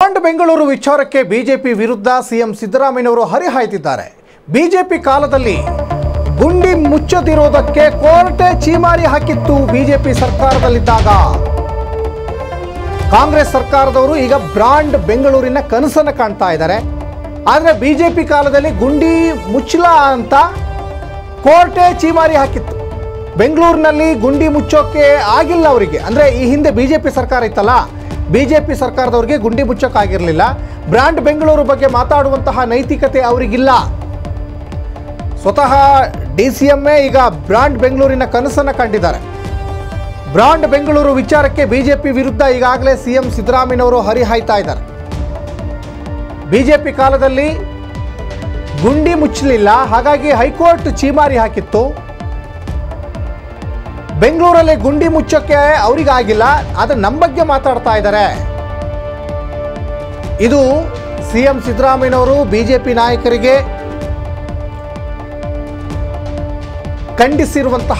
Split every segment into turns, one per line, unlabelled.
brand Bengaluru ವಿಚಾರಕ್ಕೆ BJP ವಿರುದ್ಧ CM ಸಿದ್ದರಾಮಯ್ಯನವರು ಹರಿಹಾಯ್ತಿದ್ದಾರೆ ಬಿಜೆಪಿ ಕಾಲದಲ್ಲಿ ಗುಂಡಿ ಮುಚ್ಚದಿರೋದಕ್ಕೆ ಕೋರ್ಟೆ ಚೀಮಾರಿ ಹಾಕಿತ್ತು ಬಿಜೆಪಿ ಸರ್ಕಾರದಲ್ಲಿದ್ದಾಗ ಕಾಂಗ್ರೆಸ್ ಸರ್ಕಾರದವರು ಈಗ ಬ್ರಾಂಡ್ ಬೆಂಗಳೂರಿನ ಕನಸನ್ನು ಕಾಣ್ತಾ ಇದ್ದಾರೆ ಆದರೆ ಬಿಜೆಪಿ ಕಾಲದಲ್ಲಿ ಗುಂಡಿ ಮುಚ್ಚಲ ಅಂತ ಕೋರ್ಟೆ ಚೀಮಾರಿ ಹಾಕಿತ್ತು ಬೆಂಗಳೂರಿನಲ್ಲಿ ಗುಂಡಿ ಮುಚ್ಚೋಕೆ ಆಗಿಲ್ಲ ಅವರಿಗೆ ಅಂದರೆ ಈ ಹಿಂದೆ ಬಿ ಜೆ ಪಿ ಸರ್ಕಾರ ಇತ್ತಲ್ಲ ಬಿ ಜೆ ಪಿ ಸರ್ಕಾರದವ್ರಿಗೆ ಗುಂಡಿ ಮುಚ್ಚೋಕ್ಕಾಗಿರಲಿಲ್ಲ ಬ್ರ್ಯಾಂಡ್ ಬೆಂಗಳೂರು ಬಗ್ಗೆ ಮಾತಾಡುವಂತಹ ನೈತಿಕತೆ ಅವರಿಗಿಲ್ಲ ಸ್ವತಃ ಡಿ ಸಿ ಎಮ್ಮೇ ಈಗ ಬ್ರಾಂಡ್ ಬೆಂಗಳೂರಿನ ಕನಸನ್ನು ಕಂಡಿದ್ದಾರೆ ಬ್ರಾಂಡ್ ಬೆಂಗಳೂರು ವಿಚಾರಕ್ಕೆ ಬಿಜೆಪಿ ವಿರುದ್ಧ ಈಗಾಗಲೇ ಸಿಎಂ ಸಿದ್ದರಾಮಯ್ಯನವರು ಹರಿಹಾಯ್ತಾ ಇದ್ದಾರೆ ಬಿಜೆಪಿ ಕಾಲದಲ್ಲಿ ಗುಂಡಿ ಮುಚ್ಚಲಿಲ್ಲ ಹಾಗಾಗಿ ಹೈಕೋರ್ಟ್ ಚೀಮಾರಿ ಹಾಕಿತ್ತು ಬೆಂಗಳೂರಲ್ಲಿ ಗುಂಡಿ ಮುಚ್ಚೋಕ್ಕೆ ಅವರಿಗಾಗಿಲ್ಲ ಆದರೆ ನಮ್ಮ ಬಗ್ಗೆ ಮಾತಾಡ್ತಾ ಇದ್ದಾರೆ ಇದು ಸಿಎಂ ಸಿದ್ದರಾಮಯ್ಯನವರು ಬಿಜೆಪಿ ನಾಯಕರಿಗೆ ಖಂಡಿಸಿರುವಂತಹ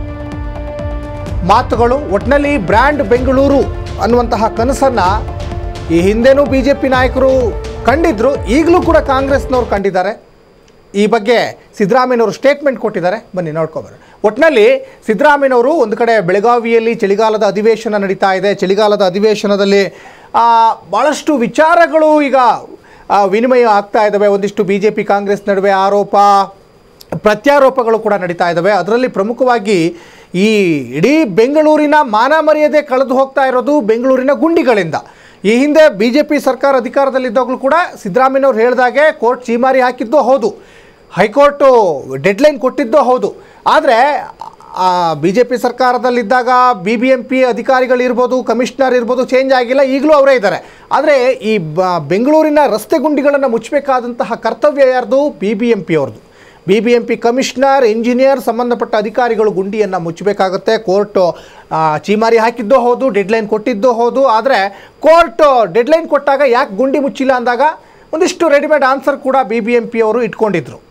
ಮಾತುಗಳು ಒಟ್ಟಿನಲ್ಲಿ ಬ್ರ್ಯಾಂಡ್ ಬೆಂಗಳೂರು ಅನ್ನುವಂತಹ ಕನಸನ್ನು ಈ ಹಿಂದೆನೂ ಬಿ ಜೆ ಪಿ ನಾಯಕರು ಕಂಡಿದ್ರು ಈಗಲೂ ಕೂಡ ಕಾಂಗ್ರೆಸ್ನವ್ರು ಕಂಡಿದ್ದಾರೆ ಈ ಬಗ್ಗೆ ಸಿದ್ದರಾಮಯ್ಯನವರು ಸ್ಟೇಟ್ಮೆಂಟ್ ಕೊಟ್ಟಿದ್ದಾರೆ ಬನ್ನಿ ನೋಡ್ಕೊಬಾರ ಒಟ್ಟಿನಲ್ಲಿ ಸಿದ್ದರಾಮಯ್ಯನವರು ಒಂದು ಕಡೆ ಬೆಳಗಾವಿಯಲ್ಲಿ ಚಳಿಗಾಲದ ಅಧಿವೇಶನ ನಡೀತಾ ಇದೆ ಚಳಿಗಾಲದ ಅಧಿವೇಶನದಲ್ಲಿ ಆ, ಭಾಳಷ್ಟು ವಿಚಾರಗಳು ಈಗ ಆ, ವಿನಿಮಯ ಆಗ್ತಾ ಇದ್ದಾವೆ ಒಂದಿಷ್ಟು ಬಿ ಜೆ ಪಿ ಕಾಂಗ್ರೆಸ್ ನಡುವೆ ಆರೋಪ ಪ್ರತ್ಯಾರೋಪಗಳು ಕೂಡ ನಡೀತಾ ಇದ್ದಾವೆ ಅದರಲ್ಲಿ ಪ್ರಮುಖವಾಗಿ ಈ ಇಡೀ ಬೆಂಗಳೂರಿನ ಮಾನ ಮರ್ಯಾದೆ ಕಳೆದು ಹೋಗ್ತಾ ಇರೋದು ಬೆಂಗಳೂರಿನ ಗುಂಡಿಗಳಿಂದ ಈ ಹಿಂದೆ ಬಿ ಜೆ ಪಿ ಸರ್ಕಾರ ಅಧಿಕಾರದಲ್ಲಿದ್ದಾಗಲೂ ಕೂಡ ಸಿದ್ದರಾಮಯ್ಯನವ್ರು ಹೇಳಿದಾಗೆ ಕೋರ್ಟ್ ಚೀಮಾರಿ ಹಾಕಿದ್ದು ಹೌದು ಹೈಕೋರ್ಟು ಡೆಡ್ಲೈನ್ ಕೊಟ್ಟಿದ್ದು ಹೌದು ಆದರೆ ಬಿ ಜೆ ಪಿ ಸರ್ಕಾರದಲ್ಲಿದ್ದಾಗ ಬಿ ಬಿ ಎಂ ಪಿ ಅಧಿಕಾರಿಗಳಿರ್ಬೋದು ಕಮಿಷನರ್ ಇರ್ಬೋದು ಚೇಂಜ್ ಆಗಿಲ್ಲ ಈಗಲೂ ಅವರೇ ಇದ್ದಾರೆ ಆದರೆ ಈ ಬ ಬೆಂಗಳೂರಿನ ರಸ್ತೆ ಗುಂಡಿಗಳನ್ನು ಮುಚ್ಚಬೇಕಾದಂತಹ ಕರ್ತವ್ಯ ಯಾರ್ದು ಬಿ ಬಿ ಎಂ ಪಿ ಅವ್ರದ್ದು B B M P commissioner engineer ಸಂಬಂಧಪಟ್ಟ ಅಧಿಕಾರಿಗಳು ಗುಂಡಿಯನ್ನು ಮುಚ್ಚಬೇಕಾಗುತ್ತೆ ಕೋರ್ಟು ಆ, ಚೀಮಾರಿ ಹಾಕಿದ್ದು ಹೌದು ಡೆಡ್ಲೈನ್ ಕೊಟ್ಟಿದ್ದು ಹೌದು ಆದರೆ ಕೋರ್ಟ್ ಡೆಡ್ಲೈನ್ ಕೊಟ್ಟಾಗ ಯಾಕೆ ಗುಂಡಿ ಮುಚ್ಚಿಲ್ಲ ಅಂದಾಗ ಒಂದಿಷ್ಟು ರೆಡಿಮೇಡ್ ಆನ್ಸರ್ ಕೂಡ ಬಿ ಬಿ ಎಂ ಪಿ ಅವರು ಇಟ್ಕೊಂಡಿದ್ರು